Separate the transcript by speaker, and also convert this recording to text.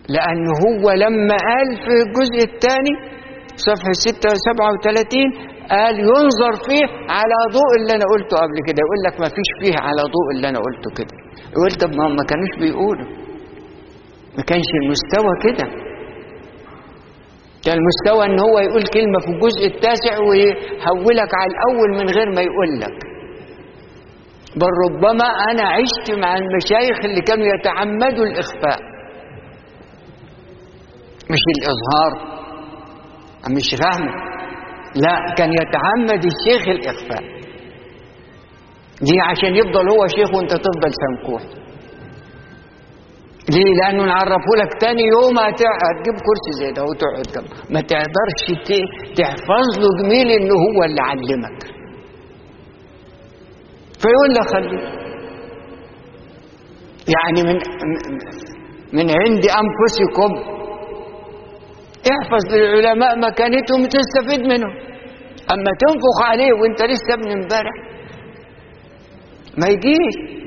Speaker 1: لأن هو لما قال في الجزء الثاني صفحة 37 قال ينظر فيه على ضوء اللي أنا قلته قبل كده يقول لك ما فيش فيه على ضوء اللي أنا قلته كده يقول طب ما ما كانوش بيقولوا ما كانش المستوى كده كان المستوى ان هو يقول كلمة في الجزء التاسع ويحولك على الأول من غير ما يقول لك بل ربما أنا عشت مع المشايخ اللي كانوا يتعمدوا الإخفاء مش الإظهار مش فاهم لا كان يتعمد الشيخ الإخفاء دي عشان يفضل هو شيخ وانت تفضل سمكوح ليه لأنه نعرفه لك تاني يوم هتع- هتجيب كرسي زي ده وتقعد جنبه ما تقدرش ت- تحفظ له جميل انه هو اللي علمك فيقول لك خليه يعني من من عند انفسكم احفظ للعلماء مكانتهم تستفيد منهم اما تنفخ عليه وانت لسه ابن امبارح ما يجيش